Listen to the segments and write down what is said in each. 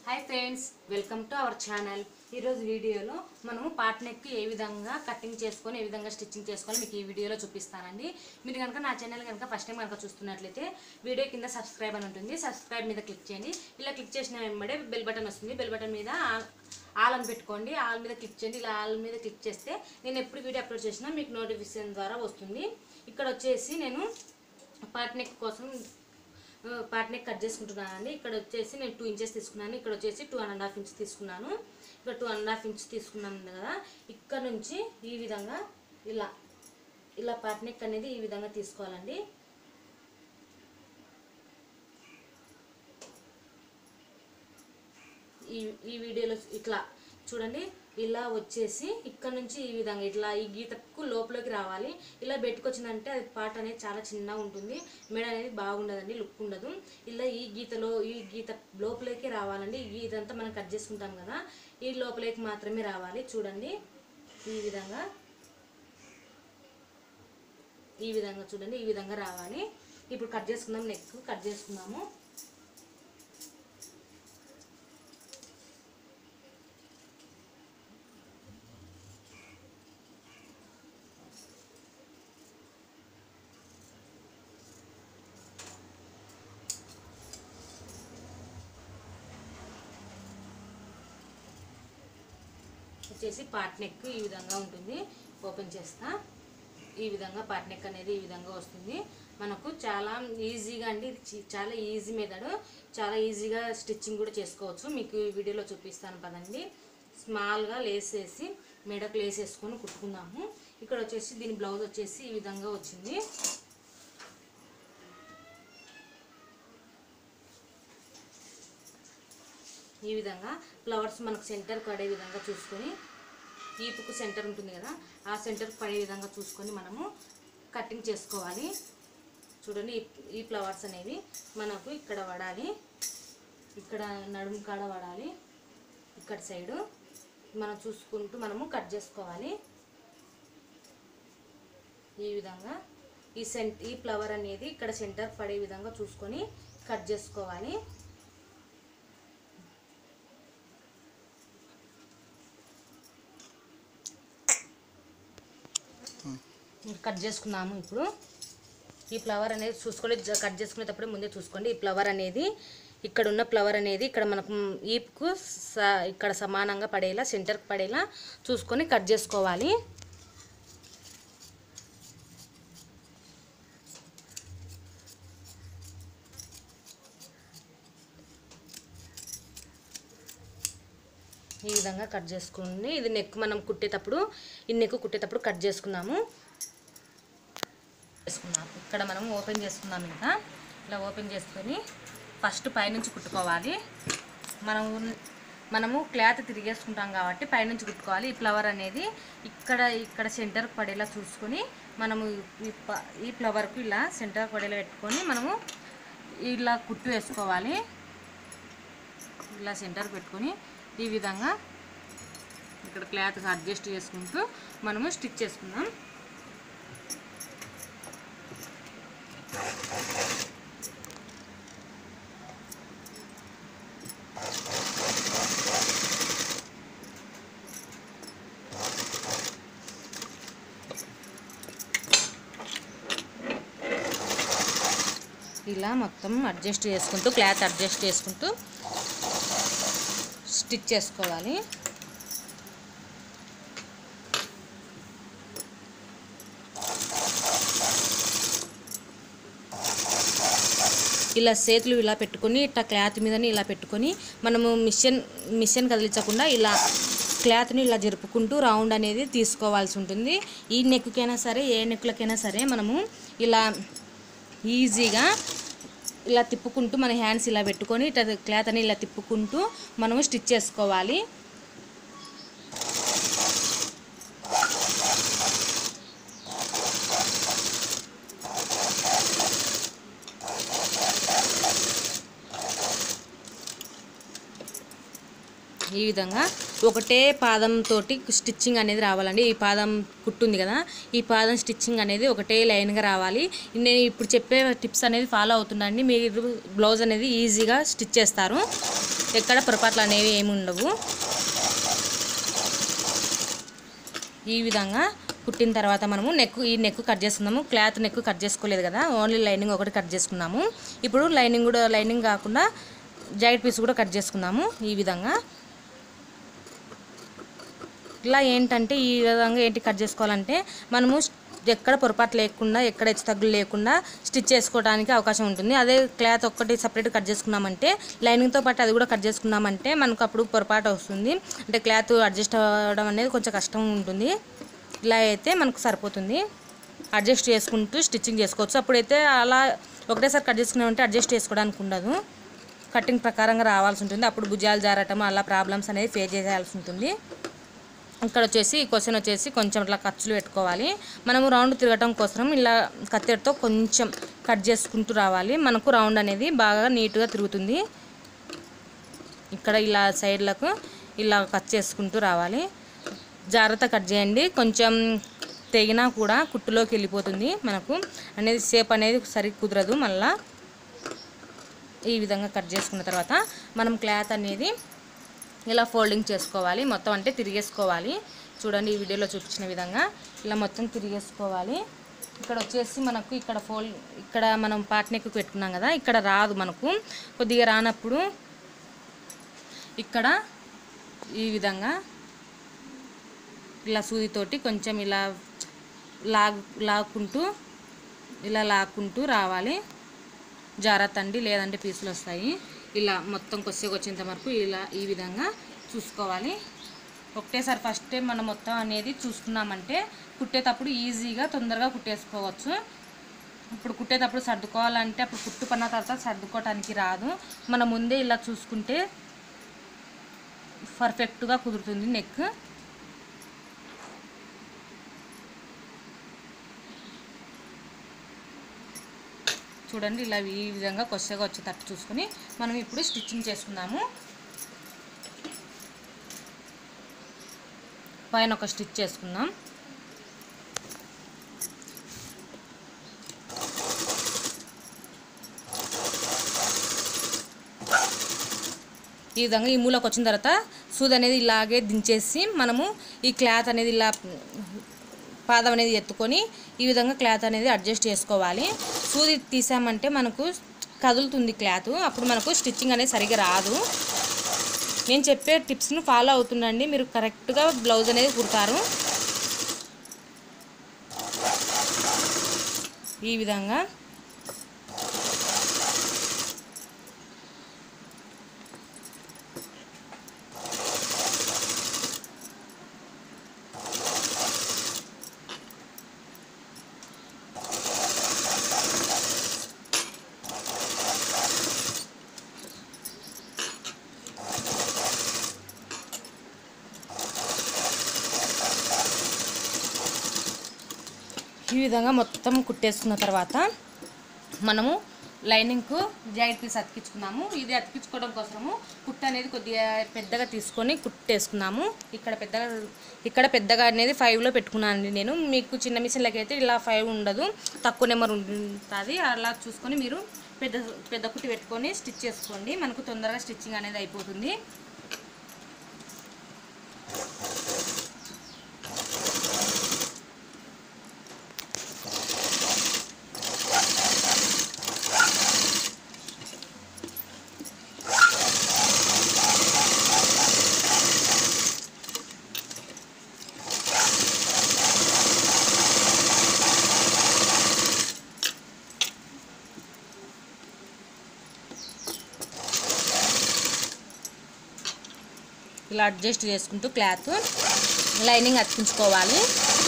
hi friends welcome to our channel ఈరోజు వీడియోలో మనము పార్ట్ నెక్ ఏ విధంగా కటింగ్ చేసుకొని ఏ విధంగా స్టిచ్చింగ్ చేసుకోవాలి మీకు ఈ వీడియోలో చూపిస్తానండి మీరు కనుక నా ఛానల్ కనుక ఫస్ట్ టైం కనుక చూస్తున్నట్లయితే వీడియో కింద సబ్స్క్రైబ్ అని ఉంటుంది సబ్స్క్రైబ్ మీద క్లిక్ చేయండి ఇలా క్లిక్ చేసిన వెంబడే బెల్ బటన్ వస్తుంది బెల్ బటన్ మీద ఆల్ ఆల్ అని పెట్టుకోండి ఆల్ మీద క్లిక్ చేయండి ఇలా ఆల్ మీద క్లిక్ చేస్తే నేను ఎప్పుడు వీడియో అప్లోడ్ చేసినా మీకు నోటిఫికేషన్ ద్వారా వస్తుంది ఇక్కడ వచ్చేసి నేను పార్ట్ నెక్ కోసం పార్ట్ నెక్ కట్ చేసుకుంటున్నానండి ఇక్కడ వచ్చేసి నేను టూ ఇంచెస్ తీసుకున్నాను ఇక్కడ వచ్చేసి టూ అండ్ హాఫ్ ఇంచ్ తీసుకున్నాను ఇక్కడ టూ అండ్ హాఫ్ ఇంచ్ తీసుకున్నాను కదా ఇక్కడ నుంచి ఈ విధంగా ఇలా ఇలా పార్ట్ నెక్ అనేది ఈ విధంగా తీసుకోవాలండి ఈ ఈ వీడియోలో ఇట్లా చూడండి ఇలా వచ్చేసి ఇక్కడ నుంచి ఈ విధంగా ఇట్లా ఈ గీతకు లోపలికి రావాలి ఇలా పెట్టుకొచ్చిందంటే అది పాట అనేది చాలా చిన్నగా ఉంటుంది మెడ అనేది బాగుండదండి లుక్ ఉండదు ఇలా ఈ గీతలో ఈ గీత లోపలికి రావాలండి ఈ గీత అంతా మనం కట్ చేసుకుంటాం కదా ఈ లోపలికి మాత్రమే రావాలి చూడండి ఈ విధంగా ఈ విధంగా చూడండి ఈ విధంగా రావాలి ఇప్పుడు కట్ చేసుకుందాం నెక్ కట్ చేసుకుందాము వచ్చేసి పార్ట్ నెక్ ఈ విధంగా ఉంటుంది ఓపెన్ చేస్తా ఈ విధంగా పార్ట్ నెక్ అనేది ఈ విధంగా వస్తుంది మనకు చాలా ఈజీగా అండి ఇది చి- చాలా ఈజీ మెథడ్ చాలా ఈజీగా స్టిచ్చింగ్ కూడా చేసుకోవచ్చు మీకు ఈ వీడియోలో చూపిస్తాను పదండి స్మాల్గా లేస్ వేసి మెడకు లేస్ వేసుకొని కుట్టుకుందాము ఇక్కడ వచ్చేసి దీని బ్లౌజ్ వచ్చేసి ఈ విధంగా వచ్చింది ఈ విధంగా ఫ్లవర్స్ మనకు సెంటర్ పడే విధంగా చూసుకొని ఈపుకు సెంటర్ ఉంటుంది కదా ఆ సెంటర్ పడే విధంగా చూసుకొని మనము కటింగ్ చేసుకోవాలి చూడండి ఈ- ఈ ఫ్లవర్స్ అనేవి మనకు ఇక్కడ పడాలి ఇక్కడ నడుము కాడ పడాలి ఇక్కడ సైడు మనం చూసుకుంటూ మనము కట్ చేసుకోవాలి ఈ విధంగా ఈ సెంట్ ఈ ఫ్లవర్ అనేది ఇక్కడ సెంటర్ పడే విధంగా చూసుకొని కట్ చేసుకోవాలి కట్ చేసుకున్నాము ఇప్పుడు ఈ ఫ్లవర్ అనేది చూసుకోండి జ- కట్ చేసుకునేటప్పుడే ముందే చూసుకోండి ఈ ఫ్లవర్ అనేది ఇక్కడ ఉన్న ఫ్లవర్ అనేది ఇక్కడ మనకు ఈప్కు స ఇక్కడ సమానంగా పడేలా సెంటర్కి పడేలా చూసుకొని కట్ చేసుకోవాలి ఈ విధంగా కట్ చేసుకుని ఇది నెక్ మనం కుట్టేటప్పుడు ఈ నెక్ కుట్టేటప్పుడు కట్ చేసుకుందాము చేసుకుందాం ఇక్కడ మనం ఓపెన్ చేసుకుందాం ఇంకా ఇలా ఓపెన్ చేసుకొని ఫస్ట్ పైనుంచి కుట్టుకోవాలి మనం మనము క్లాత్ తిరిగేసుకుంటాం కాబట్టి పైనుంచి కుట్టుకోవాలి ఈ ఫ్లవర్ అనేది ఇక్కడ ఇక్కడ సెంటర్ పడేలా చూసుకొని మనము ఈ ప- ఈ ఫ్లవర్కు ఇలా సెంటర్ పడేలా పెట్టుకొని మనము ఇలా కుట్టు వేసుకోవాలి ఇలా సెంటర్ పెట్టుకొని ఈ విధంగా ఇక్కడ క్లాత్ అడ్జస్ట్ చేసుకుంటూ మనము స్టిచ్ చేసుకుందాం ఇలా మొత్తం అడ్జస్ట్ చేసుకుంటూ క్లాత్ అడ్జస్ట్ చేసుకుంటూ స్టిచ్ చేసుకోవాలి ఇలా చేతులు ఇలా పెట్టుకొని ఇట్లా క్లాత్ మీదని ఇలా పెట్టుకొని మనము మిషన్ మిషన్ కదిలించకుండా ఇలా క్లాత్ని ఇలా జరుపుకుంటూ రౌండ్ అనేది తీసుకోవాల్సి ఉంటుంది ఈ నెక్కుకైనా సరే ఏ నెక్కులకైనా సరే మనము ఇలా ఈజీగా ఇలా తిప్పుకుంటూ మన హ్యాండ్స్ ఇలా పెట్టుకొని ఇట్లా క్లాత్ అని ఇలా తిప్పుకుంటూ మనము స్టిచ్ చేసుకోవాలి ఈ విధంగా ఒకటే పాదంతో స్టిచ్చింగ్ అనేది రావాలండి ఈ పాదం కుట్టుంది కదా ఈ పాదం స్టిచ్చింగ్ అనేది ఒకటే లైన్గా రావాలి నేను ఇప్పుడు చెప్పే టిప్స్ అనేది ఫాలో అవుతుండండి మీరు బ్లౌజ్ అనేది ఈజీగా స్టిచ్ చేస్తారు ఎక్కడ పొరపాట్లు అనేవి ఏమి ఉండవు ఈ విధంగా కుట్టిన తర్వాత మనము నెక్ ఈ నెక్ కట్ చేసుకుందాము క్లాత్ నెక్ కట్ చేసుకోలేదు కదా ఓన్లీ లైనింగ్ ఒకటి కట్ చేసుకున్నాము ఇప్పుడు లైనింగ్ కూడా లైనింగ్ కాకుండా జాకెట్ పీస్ కూడా కట్ చేసుకుందాము ఈ విధంగా ఇలా ఏంటంటే ఈ విధంగా ఏంటి కట్ చేసుకోవాలంటే మనము ఎక్కడ పొరపాటు లేకుండా ఎక్కడ హెచ్చు తగ్గులు లేకుండా స్టిచ్ చేసుకోవడానికి అవకాశం ఉంటుంది అదే క్లాత్ ఒక్కటి సపరేట్ కట్ చేసుకున్నామంటే లైనింగ్తో పాటు అది కూడా కట్ చేసుకున్నామంటే మనకు అప్పుడు పొరపాటు వస్తుంది అంటే క్లాత్ అడ్జస్ట్ అవ్వడం అనేది కొంచెం కష్టం ఉంటుంది ఇలా అయితే మనకు సరిపోతుంది అడ్జస్ట్ చేసుకుంటూ స్టిచ్చింగ్ చేసుకోవచ్చు అప్పుడైతే అలా ఒకటేసారి కట్ చేసుకున్నామంటే అడ్జస్ట్ చేసుకోవడానికి ఉండదు కటింగ్ ప్రకారంగా రావాల్సి ఉంటుంది అప్పుడు భుజాలు జారటం అలా ప్రాబ్లమ్స్ అనేది ఫేస్ చేయాల్సి ఉంటుంది ఇక్కడ వచ్చేసి ఈ క్వశ్చన్ వచ్చేసి కొంచెం ఇట్లా ఖర్చులు పెట్టుకోవాలి మనము రౌండ్ తిరగటం కోసం ఇలా కత్తెరతో కొంచెం కట్ చేసుకుంటూ రావాలి మనకు రౌండ్ అనేది బాగా నీట్గా తిరుగుతుంది ఇక్కడ ఇలా సైడ్లకు ఇలా కట్ చేసుకుంటూ రావాలి జాగ్రత్త కట్ చేయండి కొంచెం తెగినా కూడా కుట్టులోకి వెళ్ళిపోతుంది మనకు అనేది షేప్ అనేది సరి కుదరదు మళ్ళా ఈ విధంగా కట్ చేసుకున్న తర్వాత మనం క్లాత్ అనేది ఇలా ఫోల్డింగ్ చేసుకోవాలి మొత్తం అంటే తిరిగేసుకోవాలి చూడండి ఈ వీడియోలో చూపించిన విధంగా ఇలా మొత్తం తిరిగేసుకోవాలి ఇక్కడ వచ్చేసి మనకు ఇక్కడ ఫోల్డ్ ఇక్కడ మనం పార్ట్ నెక్ పెట్టుకున్నాం కదా ఇక్కడ రాదు మనకు కొద్దిగా రానప్పుడు ఇక్కడ ఈ విధంగా ఇలా సూదితోటి కొంచెం ఇలా లాగు లాక్కుంటూ ఇలా లాక్కుంటూ రావాలి జాగ్రత్త అండి లేదంటే పీసులు వస్తాయి ఇలా మొత్తం కొద్దిసేపు వచ్చేంత వరకు ఇలా ఈ విధంగా చూసుకోవాలి ఒకటేసారి ఫస్ట్ టైం మనం మొత్తం అనేది చూసుకున్నామంటే కుట్టేటప్పుడు ఈజీగా తొందరగా కుట్టేసుకోవచ్చు ఇప్పుడు కుట్టేటప్పుడు సర్దుకోవాలంటే అప్పుడు కుట్టు పన్న తర్వాత సర్దుకోవటానికి రాదు మనం ముందే ఇలా చూసుకుంటే పర్ఫెక్ట్గా కుదురుతుంది నెక్ చూడండి ఇలా ఈ విధంగా కొద్దిగా వచ్చేటట్టు చూసుకొని మనం ఇప్పుడు స్టిచ్చింగ్ చేసుకుందాము పైన ఒక స్టిచ్ చేసుకుందాం ఈ విధంగా ఈ మూలకు వచ్చిన తర్వాత సూది అనేది ఇలాగే దించేసి మనము ఈ క్లాత్ అనేది ఇలా పాదం అనేది ఎత్తుకొని ఈ విధంగా క్లాత్ అనేది అడ్జస్ట్ చేసుకోవాలి సూది తీసామంటే మనకు కదులుతుంది క్లాత్ అప్పుడు మనకు స్టిచ్చింగ్ అనేది సరిగా రాదు నేను చెప్పే టిప్స్ను ఫాలో అవుతుండండి మీరు కరెక్ట్గా బ్లౌజ్ అనేది కుడతారు ఈ విధంగా ఈ విధంగా మొత్తం కుట్టేసుకున్న తర్వాత మనము లైనింగ్కు జాకెట్ పీస్ అతికించుకున్నాము ఇది అతికించుకోవడం కోసము కుట్ట అనేది కొద్దిగా పెద్దగా తీసుకొని కుట్టేసుకున్నాము ఇక్కడ పెద్దగా ఇక్కడ పెద్దగా అనేది ఫైవ్లో పెట్టుకున్నానండి నేను మీకు చిన్న మిషన్లకి అయితే ఇలా ఫైవ్ ఉండదు తక్కువ నెంబర్ ఉంటుంది అలా చూసుకొని మీరు పెద్ద పెద్ద కుట్టి పెట్టుకొని స్టిచ్ చేసుకోండి మనకు తొందరగా స్టిచ్చింగ్ అనేది అయిపోతుంది ఇలా అడ్జస్ట్ చేసుకుంటూ క్లాత్ లైనింగ్ అతికించుకోవాలి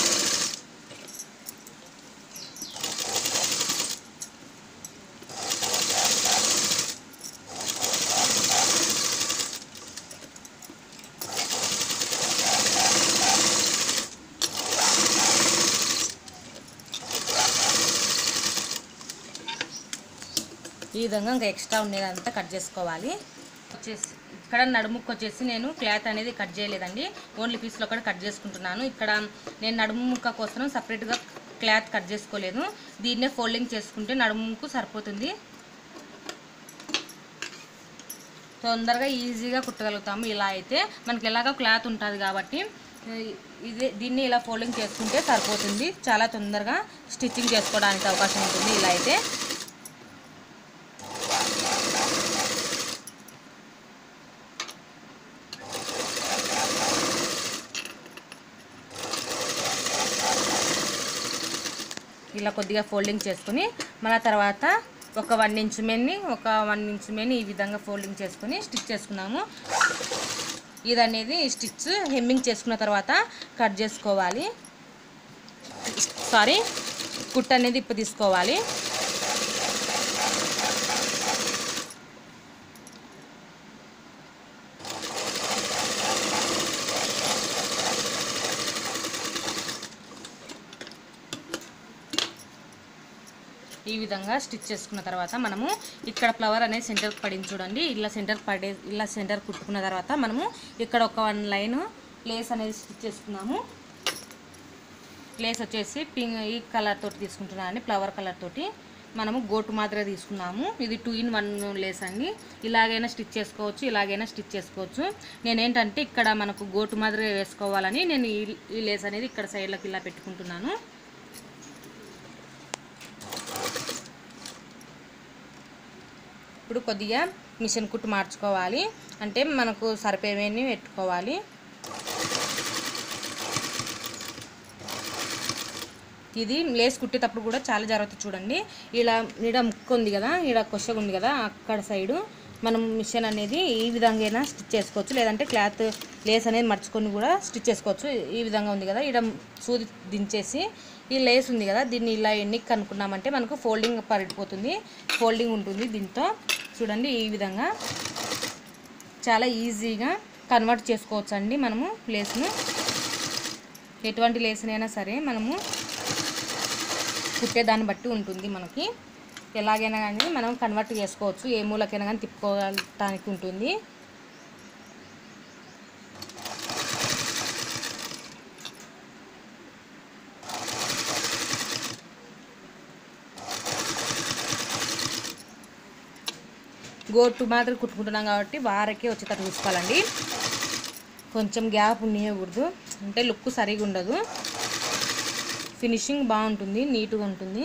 ఈ విధంగా ఇంకా ఎక్స్ట్రా ఉండేదంతా కట్ చేసుకోవాలి వచ్చేసి ఇక్కడ నడుముకు వచ్చేసి నేను క్లాత్ అనేది కట్ చేయలేదండి ఓన్లీ పీస్లో కూడా కట్ చేసుకుంటున్నాను ఇక్కడ నేను నడుము ముక్క కోసం సపరేట్గా క్లాత్ కట్ చేసుకోలేదు దీన్నే ఫోల్డింగ్ చేసుకుంటే నడుముకు సరిపోతుంది తొందరగా ఈజీగా కుట్టగలుగుతాము ఇలా అయితే మనకి ఎలాగో క్లాత్ ఉంటుంది కాబట్టి ఆ, ఇదే దీన్ని ఇలా ఫోల్డింగ్ చేసుకుంటే సరిపోతుంది చాలా తొందరగా స్టిచ్చింగ్ చేసుకోవడానికి అవకాశం ఉంటుంది ఇలా అయితే ఇలా కొద్దిగా ఫోల్డింగ్ చేసుకుని మన తర్వాత ఒక వన్ ఇంచ్ మెన్ని ఒక వన్ ఇంచ్ మెన్ని ఈ విధంగా ఫోల్డింగ్ చేసుకుని స్టిచ్ చేసుకున్నాము ఇది అనేది స్టిచ్ హెమ్మింగ్ చేసుకున్న తర్వాత కట్ చేసుకోవాలి సారీ కుట్ అనేది ఇప్పు తీసుకోవాలి ఈ విధంగా స్టిచ్ చేసుకున్న తర్వాత మనము ఇక్కడ ఫ్లవర్ అనేది సెంటర్ పడింది చూడండి ఇలా సెంటర్ పడే ఇలా సెంటర్ కుట్టుకున్న తర్వాత మనము ఇక్కడ ఒక వన్ లైన్ లేస్ అనేది స్టిచ్ చేసుకున్నాము లేస్ వచ్చేసి పింక్ ఈ కలర్ తోటి తీసుకుంటున్నాను అండి ఫ్లవర్ కలర్ తోటి మనము గోటు మాదిరిగా తీసుకున్నాము ఇది టూ ఇన్ వన్ లేస్ అండి ఇలాగైనా స్టిచ్ చేసుకోవచ్చు ఇలాగైనా స్టిచ్ చేసుకోవచ్చు నేనేంటంటే ఇక్కడ మనకు గోటు మాదిరిగా వేసుకోవాలని నేను ఈ ఈ లేస్ అనేది ఇక్కడ సైడ్లోకి ఇలా పెట్టుకుంటున్నాను ఇప్పుడు కొద్దిగా మిషన్ కుట్టు మార్చుకోవాలి అంటే మనకు సరిపోయేవన్నీ పెట్టుకోవాలి ఇది లేస్ కుట్టేటప్పుడు కూడా చాలా జాగ్రత్త చూడండి ఇలా ఈడ ముక్క ఉంది కదా ఈడ కొచ్చగా ఉంది కదా అక్కడ సైడు మనం మిషన్ అనేది ఈ విధంగా అయినా స్టిచ్ చేసుకోవచ్చు లేదంటే క్లాత్ లేస్ అనేది మర్చుకొని కూడా స్టిచ్ చేసుకోవచ్చు ఈ విధంగా ఉంది కదా ఈడ సూది దించేసి ఈ లేస్ ఉంది కదా దీన్ని ఇలా ఎన్నికి కనుక్కున్నామంటే మనకు ఫోల్డింగ్ పడిపోతుంది ఫోల్డింగ్ ఉంటుంది దీంతో చూడండి ఈ విధంగా చాలా ఈజీగా కన్వర్ట్ చేసుకోవచ్చు అండి మనము లేస్ను ఎటువంటి లేస్నైనా సరే మనము కుట్టే దాన్ని బట్టి ఉంటుంది మనకి ఎలాగైనా కానీ మనం కన్వర్ట్ చేసుకోవచ్చు ఏ మూలకైనా కానీ తిప్పుకోవటానికి ఉంటుంది గోటు మాత్రం కుట్టుకుంటున్నాం కాబట్టి వారకే వచ్చేటట్టు చూసుకోవాలండి కొంచెం గ్యాప్ ఉండకూడదు అంటే లుక్ సరిగా ఉండదు ఫినిషింగ్ బాగుంటుంది నీట్గా ఉంటుంది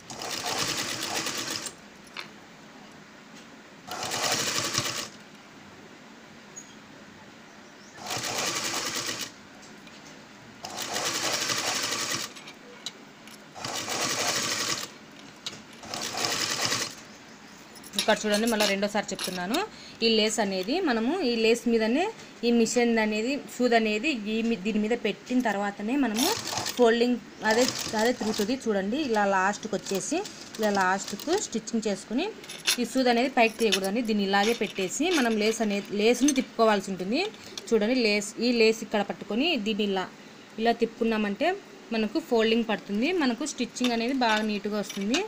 ఇక్కడ చూడండి మళ్ళీ రెండోసారి చెప్తున్నాను ఈ లేస్ అనేది మనము ఈ లేస్ మీదనే ఈ మిషన్ అనేది సూద్ అనేది ఈ మీ- దీని మీద పెట్టిన తర్వాతనే మనము ఫోల్డింగ్ అదే అదే తిరుగుతుంది చూడండి ఇలా లాస్ట్కి వచ్చేసి ఇలా లాస్ట్కు స్టిచ్చింగ్ చేసుకుని ఈ సూద్ అనేది పైకి తీయకూడదండి దీన్ని ఇలాగే పెట్టేసి మనం లేస్ అనేది లేస్ని తిప్పుకోవాల్సి ఉంటుంది చూడండి లేస్ ఈ లేస్ ఇక్కడ పట్టుకొని దీన్ని ఇలా ఇలా తిప్పుకున్నామంటే మనకు ఫోల్డింగ్ పడుతుంది మనకు స్టిచ్చింగ్ అనేది బాగా నీట్గా వస్తుంది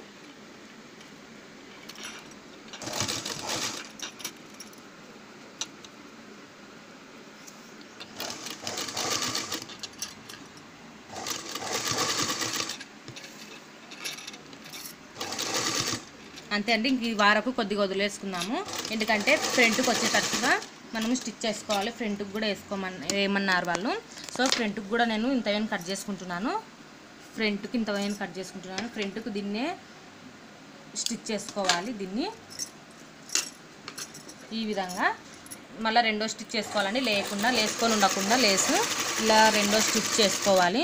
అంతే అండి ఇంక ఈ వారకు కొద్దిగా వదిలేసుకుందాము ఎందుకంటే ఫ్రంట్కి వచ్చేటట్టుగా మనము స్టిచ్ చేసుకోవాలి ఫ్రంట్కి కూడా వేసుకోమని ఏమన్నారు వాళ్ళు సో ఫ్రంట్కి కూడా నేను ఇంత వేని కట్ చేసుకుంటున్నాను ఫ్రంట్కి ఇంత వేని కట్ చేసుకుంటున్నాను ఫ్రంట్కి దీన్నే స్టిచ్ చేసుకోవాలి దీన్ని ఈ విధంగా మళ్ళీ రెండో స్టిచ్ చేసుకోవాలండి లేకుండా లేసుకొని ఉండకుండా లేసు ఇలా రెండో స్టిచ్ చేసుకోవాలి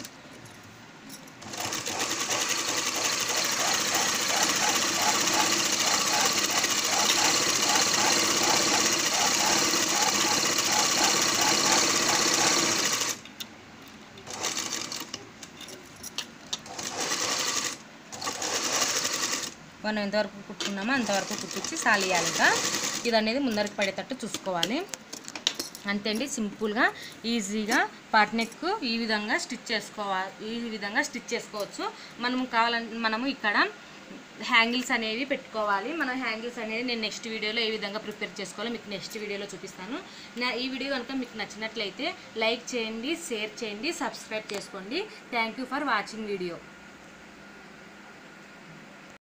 మనం ఎంతవరకు కుట్టుకున్నామో అంతవరకు కుట్టించి సాలియాలి ఇంకా ఇది అనేది ముందరికి పడేటట్టు చూసుకోవాలి అంతే అండి సింపుల్గా ఈజీగా పాట్ నెక్ ఈ విధంగా స్టిచ్ చేసుకోవాలి ఈ విధంగా స్టిచ్ చేసుకోవచ్చు మనం కావాలంటే మనము ఇక్కడ హ్యాంగిల్స్ అనేవి పెట్టుకోవాలి మన హ్యాంగిల్స్ అనేది నేను నెక్స్ట్ వీడియోలో ఏ విధంగా ప్రిపేర్ చేసుకోవాలో మీకు నెక్స్ట్ వీడియోలో చూపిస్తాను నా ఈ వీడియో కనుక మీకు నచ్చినట్లయితే లైక్ చేయండి షేర్ చేయండి సబ్స్క్రైబ్ చేసుకోండి thank you for watching video